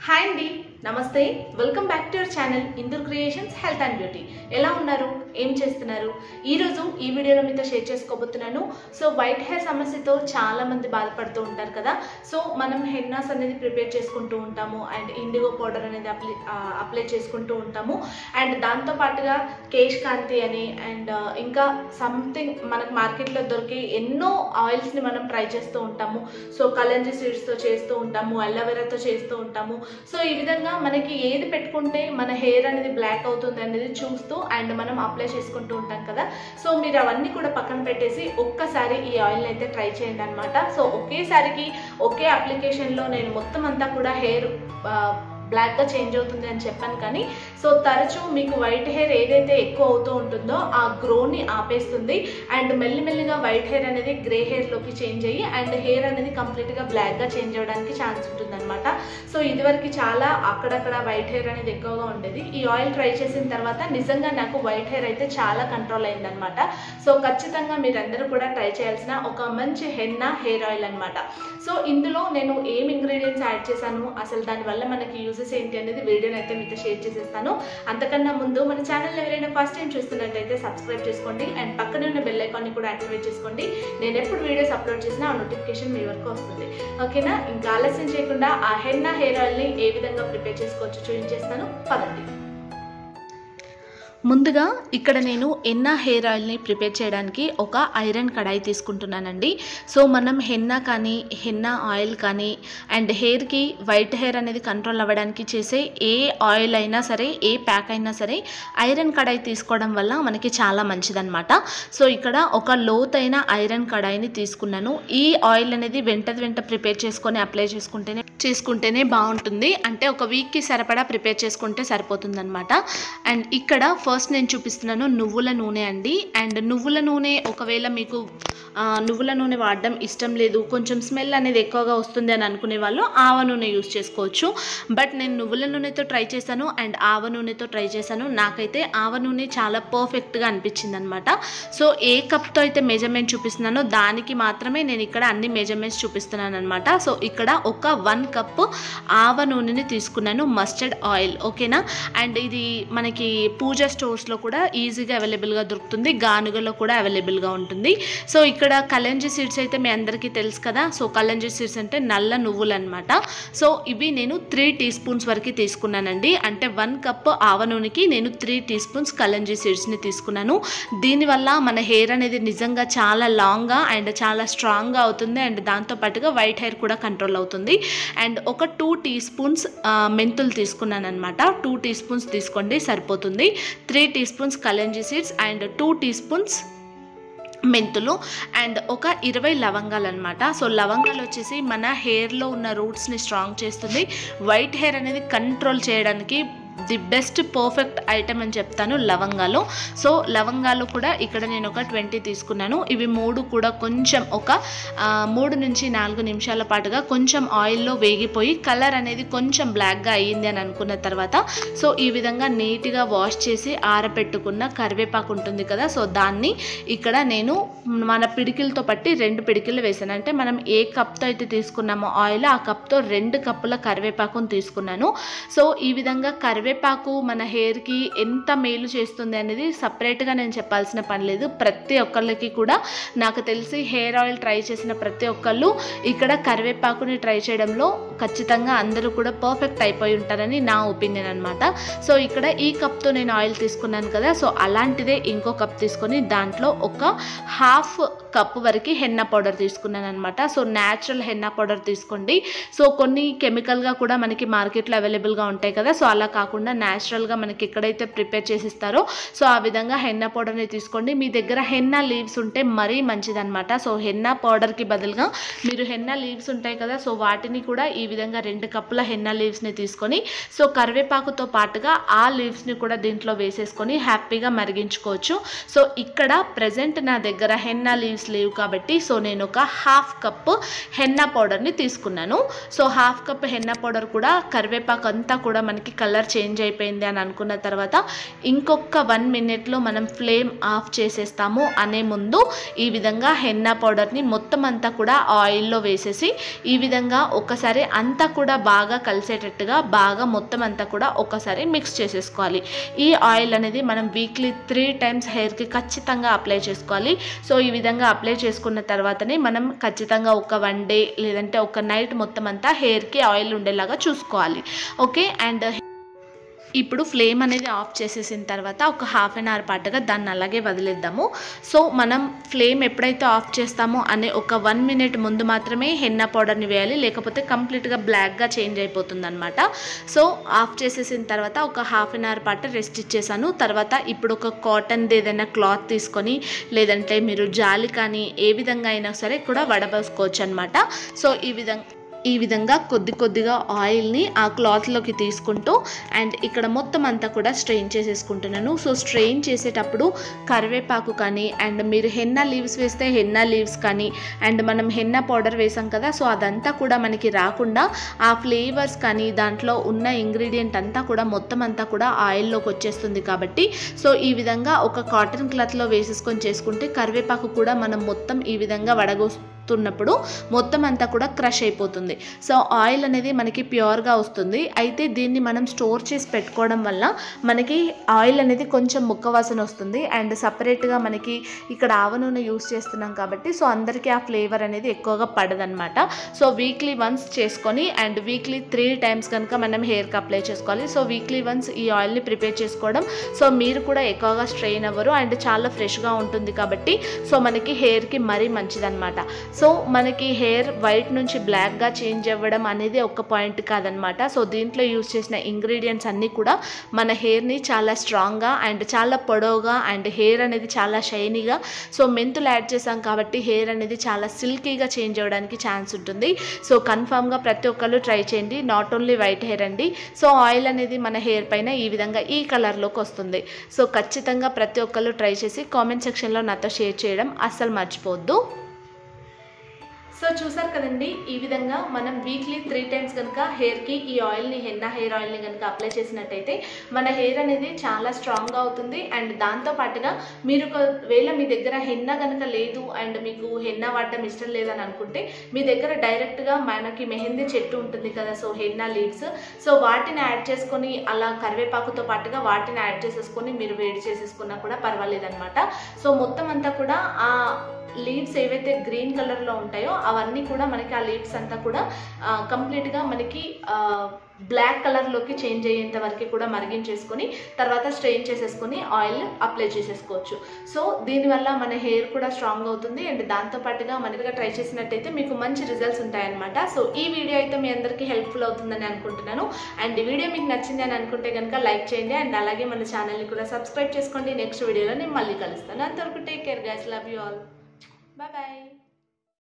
Hi అండి నమస్తే welcome back to your channel Indur Creations health and beauty ఎలా ఉన్నారు ఏం చేస్తున్నారు ఈరోజు ఈ వీడియోలో మీతో షేర్ చేసుకోబోతున్నాను సో వైట్ హెయిర్ సమస్యతో చాలా మంది బాధపడుతూ ఉంటారు కదా సో మనం హెన్నాస్ అనేది ప్రిపేర్ చేసుకుంటూ ఉంటాము అండ్ ఇండిగో పౌడర్ అనేది అప్లై అప్లై చేసుకుంటూ ఉంటాము అండ్ దాంతో పాటుగా కేశ్ కాంతి అని అండ్ ఇంకా సంథింగ్ మనకు మార్కెట్లో దొరికే ఎన్నో ఆయిల్స్ని మనం ట్రై చేస్తూ ఉంటాము సో కలంజీ సీడ్స్తో చేస్తూ ఉంటాము అలోవెరాతో చేస్తూ ఉంటాము సో ఈ విధంగా మనకి ఏది పెట్టుకుంటే మన హెయిర్ అనేది బ్లాక్ అవుతుంది అనేది చూస్తూ అండ్ మనం అప్లై చేసుకుంటూ ఉంటాం కదా సో మీరు అవన్నీ కూడా పక్కన పెట్టేసి ఒక్కసారి ఈ ఆయిల్ని అయితే ట్రై చేయండి అనమాట సో ఒకేసారికి ఒకే అప్లికేషన్లో నేను మొత్తం అంతా కూడా హెయిర్ బ్లాక్గా చేంజ్ అవుతుంది అని చెప్పాను కానీ సో తరచూ మీకు వైట్ హెయిర్ ఏదైతే ఎక్కువ అవుతూ ఉంటుందో ఆ గ్రోని ఆపేస్తుంది అండ్ మెల్లిమెల్లిగా వైట్ హెయిర్ అనేది గ్రే హెయిర్లోకి చేంజ్ అయ్యి అండ్ హెయిర్ అనేది కంప్లీట్గా బ్లాక్గా చేంజ్ అవ్వడానికి ఛాన్స్ ఉంటుంది అనమాట సో ఇదివరకు చాలా అక్కడక్కడ వైట్ హెయిర్ అనేది ఎక్కువగా ఉండేది ఈ ఆయిల్ ట్రై చేసిన తర్వాత నిజంగా నాకు వైట్ హెయిర్ అయితే చాలా కంట్రోల్ అయిందనమాట సో ఖచ్చితంగా మీరందరూ కూడా ట్రై చేయాల్సిన ఒక మంచి హెన్నా హెయిర్ ఆయిల్ అనమాట సో ఇందులో నేను ఏం ఇంగ్రీడియంట్స్ యాడ్ చేశాను అసలు దానివల్ల మనకి యూజెస్ ఏంటి అనేది వీడియోని అయితే మీతో షేర్ చేసేస్తాను అంతకన్నా ముందు మన ఛానల్ ఎవరైనా ఫస్ట్ టైం చూస్తున్నట్టయితే సబ్స్క్రైబ్ చేసుకోండి అండ్ పక్కనే ఉన్న బెల్ ఐకాన్ని కూడా యాక్టివేట్ చేసుకోండి నేను ఎప్పుడు వీడియోస్ అప్లోడ్ చేసినా ఆ నోటిఫికేషన్ మీ వరకు వస్తుంది ఓకేనా ఇంకా ఆలస్యం చేయకుండా ఆ హెన్నా హెయిర్ ఆయిల్ని ఏ విధంగా ప్రిపేర్ చేసుకోవచ్చో చూపించేస్తాను పదండి ముందుగా ఇక్కడ నేను ఎన్నా హెయిర్ ఆయిల్ని ప్రిపేర్ చేయడానికి ఒక ఐరన్ కడాయి తీసుకుంటున్నానండి సో మనం హెన్నా కానీ హెన్నా ఆయిల్ కానీ అండ్ హెయిర్కి వైట్ హెయిర్ అనేది కంట్రోల్ అవ్వడానికి చేసే ఏ ఆయిల్ అయినా సరే ఏ ప్యాక్ అయినా సరే ఐరన్ కడాయి తీసుకోవడం వల్ల మనకి చాలా మంచిదన్నమాట సో ఇక్కడ ఒక లోతైన ఐరన్ కడాయిని తీసుకున్నాను ఈ ఆయిల్ అనేది వెంట వెంట ప్రిపేర్ చేసుకొని అప్లై చేసుకుంటేనే చేసుకుంటేనే బాగుంటుంది అంటే ఒక వీక్కి సరిపడా ప్రిపేర్ చేసుకుంటే సరిపోతుందన్నమాట అండ్ ఇక్కడ ఫస్ట్ నేను చూపిస్తున్నాను నువ్వుల నూనె అండి అండ్ నువ్వుల నూనె ఒకవేళ మీకు ఆ, నువ్వుల నూనె వాడడం ఇష్టం లేదు కొంచెం స్మెల్ అనేది ఎక్కువగా వస్తుంది అని అనుకునే వాళ్ళు ఆవ నూనె యూస్ చేసుకోవచ్చు బట్ నేను నువ్వుల నూనెతో ట్రై చేశాను అండ్ ఆవ నూనెతో ట్రై చేశాను నాకైతే ఆవ నూనె చాలా పర్ఫెక్ట్గా అనిపించింది అనమాట సో ఏ కప్తో అయితే మెజర్మెంట్ చూపిస్తున్నానో దానికి మాత్రమే నేను ఇక్కడ అన్ని మెజర్మెంట్స్ చూపిస్తున్నాను అనమాట సో ఇక్కడ ఒక వన్ కప్ ఆవ నూనెని తీసుకున్నాను మస్టర్డ్ ఆయిల్ ఓకేనా అండ్ ఇది మనకి పూజ స్టోర్స్లో కూడా ఈజీగా అవైలబుల్గా దొరుకుతుంది గానుగలో కూడా అవైలబుల్గా ఉంటుంది సో ఇక్కడ కలంజీ సీడ్స్ అయితే మీ అందరికీ తెలుసు కదా సో కలంజీ సీడ్స్ అంటే నల్ల నువ్వులు అనమాట సో ఇవి నేను త్రీ టీ స్పూన్స్ వరకు తీసుకున్నానండి అంటే వన్ కప్ ఆవ నూనెకి నేను త్రీ టీ స్పూన్స్ కలంజీ సీడ్స్ని తీసుకున్నాను దీనివల్ల మన హెయిర్ అనేది నిజంగా చాలా లాంగ్గా అండ్ చాలా స్ట్రాంగ్గా అవుతుంది అండ్ దాంతోపాటుగా వైట్ హెయిర్ కూడా కంట్రోల్ అవుతుంది అండ్ ఒక టూ టీ స్పూన్స్ మెంతులు తీసుకున్నాను అనమాట టూ టీ స్పూన్స్ తీసుకోండి సరిపోతుంది three teaspoons kalonji seeds and two teaspoons మెంతులు అండ్ ఒక ఇరవై లవంగాలు అనమాట సో లవంగాలు వచ్చేసి మన హెయిర్లో ఉన్న రూట్స్ని స్ట్రాంగ్ చేస్తుంది వైట్ హెయిర్ అనేది కంట్రోల్ చేయడానికి ది బెస్ట్ పర్ఫెక్ట్ ఐటమ్ అని చెప్తాను లవంగాలు సో లవంగాలు కూడా ఇక్కడ నేను ఒక ట్వంటీ తీసుకున్నాను ఇవి మూడు కూడా కొంచెం ఒక ఆ, మూడు నుంచి నాలుగు నిమిషాల పాటుగా కొంచెం ఆయిల్లో వేగిపోయి కలర్ అనేది కొంచెం బ్లాక్గా అయ్యింది అని అనుకున్న తర్వాత సో ఈ విధంగా నీట్గా వాష్ చేసి ఆరబెట్టుకున్న కరివేపాకు ఉంటుంది కదా సో దాన్ని ఇక్కడ నేను మన పిడికిలతో పట్టి రెండు పిడికిలు వేసాను అంటే మనం ఏ కప్తో అయితే తీసుకున్నామో ఆయిల్ ఆ కప్తో రెండు కప్పుల కరివేపాకును తీసుకున్నాను సో ఈ విధంగా కరివేపాకు మన హెయిర్కి ఎంత మేలు చేస్తుంది అనేది సపరేట్గా నేను చెప్పాల్సిన పని లేదు ప్రతి ఒక్కళ్ళకి కూడా నాకు తెలిసి హెయిర్ ఆయిల్ ట్రై చేసిన ప్రతి ఒక్కళ్ళు ఇక్కడ కరివేపాకుని ట్రై చేయడంలో ఖచ్చితంగా అందరూ కూడా పర్ఫెక్ట్ అయిపోయి ఉంటారని నా ఒపీనియన్ అనమాట సో ఇక్కడ ఈ కప్తో నేను ఆయిల్ తీసుకున్నాను కదా సో అలాంటిదే ఇంకో కప్ తీసుకొని దాంట్లో ఒక హాఫ్ కప్ వరకు హెన్నా పౌడర్ తీసుకున్నాను అనమాట సో న్యాచురల్ హెన్నా పౌడర్ తీసుకోండి సో కొన్ని కెమికల్గా కూడా మనకి మార్కెట్లో అవైలబుల్గా ఉంటాయి కదా సో అలా కాకుండా న్యాచురల్గా మనకి ఎక్కడైతే ప్రిపేర్ చేసి ఇస్తారో సో ఆ విధంగా హెన్నా పౌడర్ని తీసుకోండి మీ దగ్గర హెన్నా లీవ్స్ ఉంటే మరీ మంచిదన్నమాట సో హెన్నా పౌడర్కి బదులుగా మీరు హెన్నా లీవ్స్ ఉంటాయి కదా సో వాటిని కూడా ఈ విధంగా రెండు కప్పుల హెన్నా లీవ్స్ని తీసుకొని సో కరివేపాకుతో పాటుగా ఆ లీవ్స్ని కూడా దీంట్లో వేసేసుకొని హ్యాపీగా మరిగించుకోవచ్చు సో ఇక్కడ ప్రజెంట్ నా దగ్గర హెన్నా లీవ్స్ లేవు కాబట్టి సో నేను ఒక హాఫ్ కప్ హెన్నా పౌడర్ని తీసుకున్నాను so half cup henna powder కూడా కరివేపాకు అంతా కూడా మనకి కలర్ చేంజ్ చేంజ్ అయిపోయింది అని అనుకున్న తర్వాత ఇంకొక వన్ మినిట్లో మనం ఫ్లేమ్ ఆఫ్ చేసేస్తాము అనే ముందు ఈ విధంగా హెన్నా పౌడర్ని మొత్తం అంతా కూడా ఆయిల్లో వేసేసి ఈ విధంగా ఒకసారి అంతా కూడా బాగా కలిసేటట్టుగా బాగా మొత్తం అంతా కూడా ఒకసారి మిక్స్ చేసేసుకోవాలి ఈ ఆయిల్ అనేది మనం వీక్లీ త్రీ టైమ్స్ హెయిర్కి ఖచ్చితంగా అప్లై చేసుకోవాలి సో ఈ విధంగా అప్లై చేసుకున్న తర్వాతనే మనం ఖచ్చితంగా ఒక వన్ డే లేదంటే ఒక నైట్ మొత్తం అంతా హెయిర్కి ఆయిల్ ఉండేలాగా చూసుకోవాలి ఓకే అండ్ ఇప్పుడు ఫ్లేమ్ అనేది ఆఫ్ చేసేసిన తర్వాత ఒక హాఫ్ అన్ అవర్ పాటుగా దాన్ని అలాగే వదిలేద్దాము సో మనం ఫ్లేమ్ ఎప్పుడైతే ఆఫ్ చేస్తామో అనే ఒక వన్ మినిట్ ముందు మాత్రమే హెన్నా పౌడర్ని వేయాలి లేకపోతే కంప్లీట్గా బ్లాక్గా చేంజ్ అయిపోతుంది అనమాట సో ఆఫ్ చేసేసిన తర్వాత ఒక హాఫ్ అన్ అవర్ పాటు రెస్ట్ ఇచ్చేసాను తర్వాత ఇప్పుడు ఒక కాటన్ది ఏదైనా క్లాత్ తీసుకొని లేదంటే మీరు జాలి కానీ ఏ విధంగా అయినా సరే కూడా వడబోసుకోవచ్చు అనమాట సో ఈ విధంగా ఈ విధంగా కొద్ది కొద్దిగా ఆయిల్ని ఆ క్లాత్లోకి తీసుకుంటూ అండ్ ఇక్కడ మొత్తం అంతా కూడా స్ట్రెయిన్ చేసేసుకుంటున్నాను సో స్ట్రెయిన్ చేసేటప్పుడు కరివేపాకు కానీ అండ్ మీరు హెన్నా లీవ్స్ వేస్తే హెన్నా లీవ్స్ కానీ అండ్ మనం హెన్నా పౌడర్ వేసాం కదా సో అదంతా కూడా మనకి రాకుండా ఆ ఫ్లేవర్స్ కానీ దాంట్లో ఉన్న ఇంగ్రీడియంట్ అంతా కూడా మొత్తం అంతా కూడా ఆయిల్లోకి వచ్చేస్తుంది కాబట్టి సో ఈ విధంగా ఒక కాటన్ క్లాత్లో వేసేసుకొని చేసుకుంటే కరివేపాకు కూడా మనం మొత్తం ఈ విధంగా వడగోస్ తున్నప్పుడు మొత్తం అంతా కూడా క్రష్ అయిపోతుంది సో ఆయిల్ అనేది మనకి ప్యూర్గా వస్తుంది అయితే దీన్ని మనం స్టోర్ చేసి పెట్టుకోవడం వల్ల మనకి ఆయిల్ అనేది కొంచెం ముక్క వాసన వస్తుంది అండ్ సపరేట్గా మనకి ఇక్కడ ఆవ నూనె యూస్ చేస్తున్నాం కాబట్టి సో అందరికీ ఆ ఫ్లేవర్ అనేది ఎక్కువగా పడదనమాట సో వీక్లీ వన్స్ చేసుకొని అండ్ వీక్లీ త్రీ టైమ్స్ కనుక మనం హెయిర్కి అప్లై చేసుకోవాలి సో వీక్లీ వన్స్ ఈ ఆయిల్ని ప్రిపేర్ చేసుకోవడం సో మీరు కూడా ఎక్కువగా స్ట్రెయిన్ అవ్వరు అండ్ చాలా ఫ్రెష్గా ఉంటుంది కాబట్టి సో మనకి హెయిర్కి మరీ మంచిదన్నమాట సో మనకి హెయిర్ వైట్ నుంచి బ్లాక్గా చేంజ్ అవ్వడం అనేది ఒక పాయింట్ కాదనమాట సో దీంట్లో యూస్ చేసిన ఇంగ్రీడియంట్స్ అన్నీ కూడా మన హెయిర్ని చాలా స్ట్రాంగ్గా అండ్ చాలా పొడవుగా అండ్ హెయిర్ అనేది చాలా షైనీగా సో మెంతులు యాడ్ చేసాం కాబట్టి హెయిర్ అనేది చాలా సిల్కీగా చేంజ్ అవ్వడానికి ఛాన్స్ ఉంటుంది సో కన్ఫామ్గా ప్రతి ఒక్కరు ట్రై చేయండి నాట్ ఓన్లీ వైట్ హెయిర్ అండి సో ఆయిల్ అనేది మన హెయిర్ పైన ఈ విధంగా ఈ కలర్లోకి వస్తుంది సో ఖచ్చితంగా ప్రతి ఒక్కరు ట్రై చేసి కామెంట్ సెక్షన్లో నాతో షేర్ చేయడం అస్సలు మర్చిపోవద్దు సో చూసారు కదండి ఈ విధంగా మనం వీక్లీ త్రీ టైమ్స్ కనుక హెయిర్కి ఈ ఆయిల్ని హెన్నా హెయిర్ ఆయిల్ని కనుక అప్లై చేసినట్టయితే మన హెయిర్ అనేది చాలా స్ట్రాంగ్గా అవుతుంది అండ్ దాంతో పాటుగా మీరు ఒకవేళ మీ దగ్గర హెన్నా కనుక లేదు అండ్ మీకు హెన్నా వాడడం ఇష్టం లేదని అనుకుంటే మీ దగ్గర డైరెక్ట్గా మనకి మెహందీ చెట్టు ఉంటుంది కదా సో హెన్నా లీవ్స్ సో వాటిని యాడ్ చేసుకొని అలా కరివేపాకుతో పాటుగా వాటిని యాడ్ చేసేసుకొని మీరు వేడి చేసేసుకున్నా కూడా పర్వాలేదన్నమాట సో మొత్తం అంతా కూడా ఆ లీవ్స్ ఏవైతే గ్రీన్ కలర్లో ఉంటాయో అవన్నీ కూడా మనకి ఆ లీవ్స్ అంతా కూడా కంప్లీట్గా మనకి బ్లాక్ కలర్లోకి చేంజ్ అయ్యేంత వరకు కూడా మరిగించేసుకొని తర్వాత స్ట్రెయిన్ చేసేసుకొని ఆయిల్ అప్లై చేసేసుకోవచ్చు సో దీనివల్ల మన హెయిర్ కూడా స్ట్రాంగ్ అవుతుంది అండ్ దాంతోపాటుగా మనకి ట్రై చేసినట్టయితే మీకు మంచి రిజల్ట్స్ ఉంటాయన్నమాట సో ఈ వీడియో అయితే మీ అందరికీ హెల్ప్ఫుల్ అవుతుందని అనుకుంటున్నాను అండ్ ఈ వీడియో మీకు నచ్చింది అని అనుకుంటే కనుక లైక్ చేయండి అండ్ అలాగే మన ఛానల్ని కూడా సబ్స్క్రైబ్ చేసుకోండి నెక్స్ట్ వీడియోలో నేను మళ్ళీ కలుస్తాను అంతవరకు take care guys love you all Bye bye.